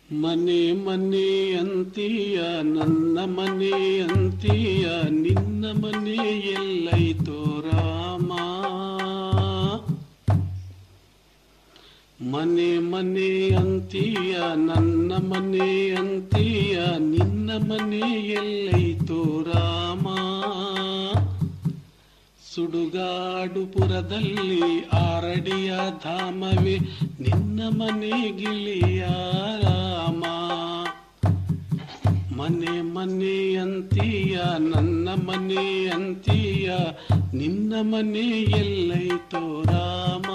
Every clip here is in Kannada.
ಮನೆ ಮನೆ ಅಂತೀಯ ನನ್ನ ಮನೆ ಅಂತೀಯ ನಿನ್ನ ಮನೆ ಎಲ್ಲೈತೋ ರಾಮ ಮನೆ ಮನೆ ಅಂತೀಯ ನನ್ನ ಮನೆ ಅಂತೀಯ ನಿನ್ನ ಮನೆ ಎಲ್ಲೈತೋ ರಾಮ ಸುಡುಗಾಡುಪುರದಲ್ಲಿ ಆರಡಿಯ ಧಾಮವೇ ನಿನ್ನ ಮನೆಗಿಳಿಯ ರಾಮ ಮನೆ ಮನೆ ಅಂತೀಯ ನನ್ನ ಮನೆ ಅಂತೀಯ ನಿನ್ನ ಮನೆ ಎಲ್ಲೈತೋ ರಾಮ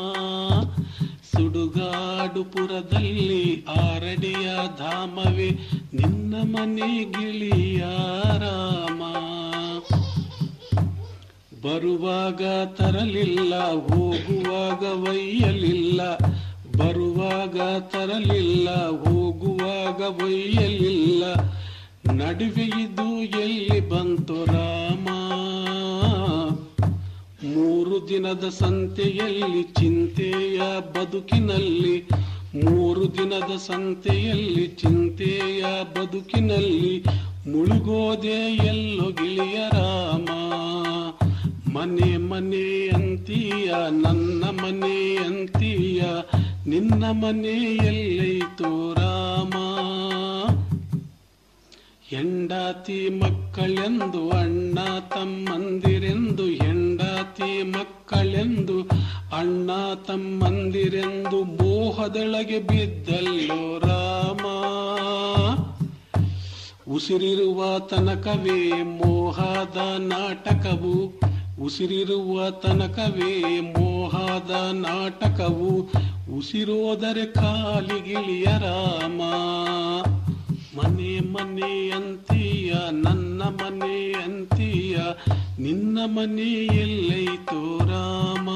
ಸುಡುಗಾಡುಪುರದಲ್ಲಿ ಆರಡಿಯ ಧಾಮವೇ ನಿನ್ನ ಮನೆಗಿಳಿಯ ರಾಮ ಬರುವಾಗ ತರಲಿಲ್ಲ ಹೋಗುವಾಗ ಒಯ್ಯಲಿಲ್ಲ ಬರುವಾಗ ತರಲಿಲ್ಲ ಹೋಗುವಾಗ ಒಯ್ಯಲಿಲ್ಲ ನಡುವೆ ಇದು ಎಲ್ಲಿ ಬಂತು ರಾಮ ಮೂರು ದಿನದ ಸಂತೆಯಲ್ಲಿ ಚಿಂತೆಯ ಬದುಕಿನಲ್ಲಿ ಮೂರು ದಿನದ ಸಂತೆಯಲ್ಲಿ ಚಿಂತೆಯ ಬದುಕಿನಲ್ಲಿ ಮುಳುಗೋದೆ ಎಲ್ಲೋ ಗಿಳಿಯ ರಾಮ ಮನೆ ಮನೆ ಅಂತೀಯ ನನ್ನ ಮನೆ ಅಂತೀಯ ನಿನ್ನ ಮನೆ ಎಲ್ಲೈತೋ ರಾಮ ಹೆಂಡತಿ ಮಕ್ಕಳೆಂದು ಅಣ್ಣ ತಮ್ಮಂದಿರೆಂದು ಹೆಂಡತಿ ಮಕ್ಕಳೆಂದು ಅಣ್ಣ ತಮ್ಮಂದಿರೆಂದು ಮೋಹದೊಳಗೆ ಬಿದ್ದಲ್ಲೋ ರಾಮ ಉಸಿರಿರುವ ತನಕವೇ ಮೋಹದ ನಾಟಕವು ಉಸಿರಿರುವ ತನಕವೇ ಮೋಹದ ನಾಟಕವು ಉಸಿರೋದರೆ ಕಾಲಿಗಿಳಿಯ ರಾಮ ಮನೆ ಮನೆ ಅಂತೀಯ ನನ್ನ ಮನೆ ಅಂತೀಯ ನಿನ್ನ ಮನೆ ಎಲ್ಲೈತೋ ರಾಮ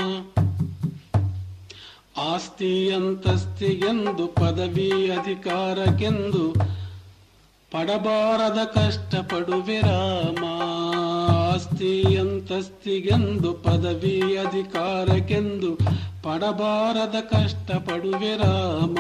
ಆಸ್ತಿ ಅಂತಸ್ತಿಗೆಂದು ಪದವಿ ಅಧಿಕಾರಕ್ಕೆಂದು ಪಡಬಾರದ ಕಷ್ಟಪಡುವೆ ರಾಮ ಆಸ್ತಿ ಅಂತಸ್ತಿಗೆಂದು ಪದವಿ ಅಧಿಕಾರಕ್ಕೆಂದು ಪಡಬಾರದ ಕಷ್ಟಪಡುವೆ ರಾಮ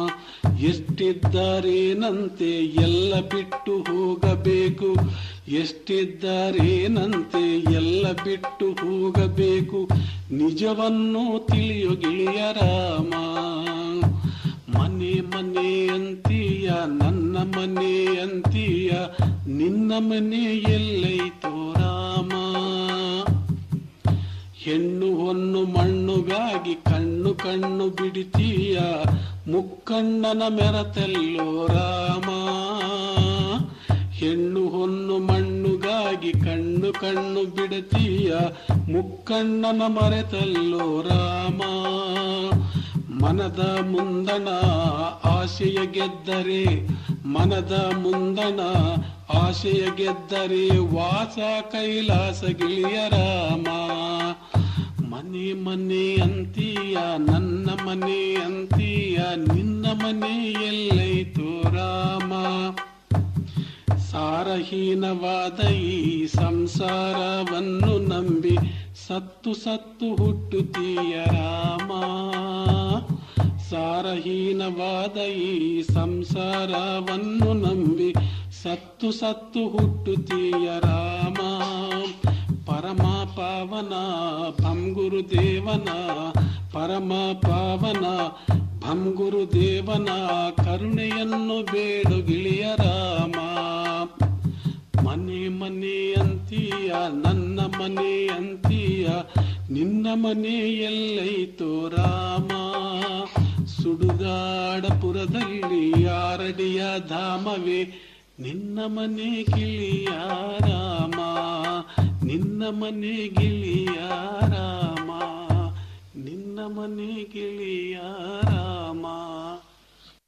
ಎಷ್ಟಿದ್ದಾರೇನಂತೆ ಎಲ್ಲ ಬಿಟ್ಟು ಹೋಗಬೇಕು ಎಷ್ಟಿದ್ದಾರೇನಂತೆ ಎಲ್ಲ ಬಿಟ್ಟು ಹೋಗಬೇಕು ನಿಜವನ್ನು ತಿಳಿಯೋ ಗಿಳಿಯ ರಾಮ ಮನೆ ಮನೆ ಅಂತೀಯ ನನ್ನ ಮನೆ ಅಂತೀಯ ನಿನ್ನ ಮನೆ ಎಲ್ಲೈತೋ ರಾಮ ಹೆಣ್ಣು ಹೊನ್ನು ಮಣ್ಣುಗಾಗಿ ಕಣ್ಣು ಕಣ್ಣು ಬಿಡಿತೀಯ ಮುಕ್ಕಣ್ಣನ ಮೆರತಲ್ಲೋ ರಾಮ ಹೆಣ್ಣು ಹೊನ್ನು ಮಣ್ಣುಗಾಗಿ ಕಣ್ಣು ಕಣ್ಣು ಬಿಡತೀಯ ಮುಕ್ಕಣ್ಣನ ಮರೆತಲ್ಲೋ ರಾಮ ಮನದ ಮುಂದಣ ಆಶೆಯ ಗೆದ್ದರೆ ಮನದ ಮುಂದಣ ಆಶೆಯ ಗೆದ್ದರೆ ವಾಸ ಕೈಲಾಸ ಗಿಳಿಯ ರಾಮ ಮನೆ ಮನೆ ಅಂತೀಯ ನನ್ನ ಮನೆ ಅಂತೀಯ ನಿನ್ನ ಮನೆ ಎಲ್ಲೈತೋ ರಾಮ ಸಾರಹೀನವಾದ ಈ ಸಂಸಾರವನ್ನು ನಂಬಿ ಸತ್ತು ಸತ್ತು ಹುಟ್ಟುತ್ತೀಯ ರಾಮ ಸಾರಹೀನವಾದ ಈ ಸಂಸಾರವನ್ನು ನಂಬಿ ಸತ್ತು ಸತ್ತು ಹುಟ್ಟುತ್ತೀಯ ರಾಮ ಪರಮ ಪಾವನ ಭಂಗುರು ದೇವನ ಪರಮ ಪಾವನ ಭಂಗುರು ದೇವನ ಕರುಣೆಯನ್ನು ಬೇಡು ಗಿಳಿಯ ರಾಮ ಮನೆ ಮನೆ ಅಂತೀಯ ನನ್ನ ಮನೆ ಅಂತೀಯ ನಿನ್ನ ಮನೆ ಎಲ್ಲೈತೋ ರಾಮ ಸುಡುಗಾಡಪುರದಲ್ಲಿ ಆರಡಿಯ ಧಾಮವೇ ನಿನ್ನ ಮನೆ ಗಿಳಿಯ ರಾಮ ನಿನ್ನ ಮನೆ ಗಿಳಿಯ ರಾಮ ನಿನ್ನ ಮನೆ ಗಿಳಿಯ ರಾಮ